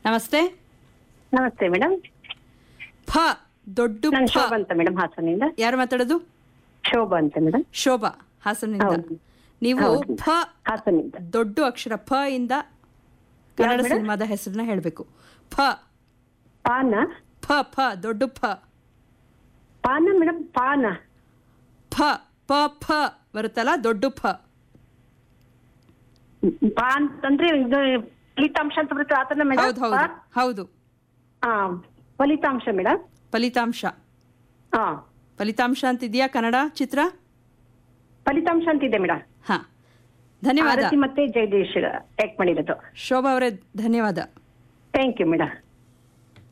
ನಮಸ್ತೆ ನಮಸ್ತೆ ಮೇಡಮ್ ಫ ದೊಡ್ಡ ನಾನು ಫ ಶೋಭಾ ಅಂತ ಮೇಡಮ್ ಹಾಸನಿಂದ ಯಾರು ಮಾತಾಡೋದು ಶೋಭಾ ಅಂತ ಮೇಡಮ್ ಶೋಭಾ ಹಾಸನಿಂದ ಹೌದು. ನೀವು ಹೌದು. ಫ ಹಾಸನಿಂದ ದೊಡ್ಡ ಅಕ್ಷರ ಫ ಇಂದ ಕನ್ನಡ ಮೇಡಮ್? ಸಿನಿಮಾದ ಹೆಸರನ್ನ ಹೇಳಬೇಕು ಫ ಪಾನ ಫ ಫ ದೊಡ್ಡ ಫ ಪಾನ ಮೇಡಮ್ ಪಾನ ಫ ಪ ಫ ಬರುತ್ತಲ್ಲ ದೊಡ್ಡ ಫ ಪಾನ್ ಅಂದ್ರೆ ಇದು ಫಲಿತಾಂಶ ಅಂತ ಬರುತ್ತೆ ಆತನ ಹೌದು ಹೌದು ಮೇಡಮ್ ಹೌದು ಹಾ ಫಲಿತಾಂಶ ಮೇಡಮ್ ಫಲಿತಾಂಶ ಹಾ ಫಲಿತಾಂಶ ಅಂತಿದ್ಯಾ ಕನ್ನಡ ಚಿತ್ರ ಫಲಿತಾಂಶ ಅಂತಿದೆ ಮೇಡಮ್ ಹಾ ಧನ್ಯವಾದ ಆರತಿ ಮತ್ತೆ ಜಯದೇಶ್ ಆಕ್ಟ್ ಮಾಡಿರೋದು ಶೋಭಾ ಅವರೇ ಧನ್ಯವಾದ ಥ್ಯಾಂಕ್ ಯು ಮೇಡಮ್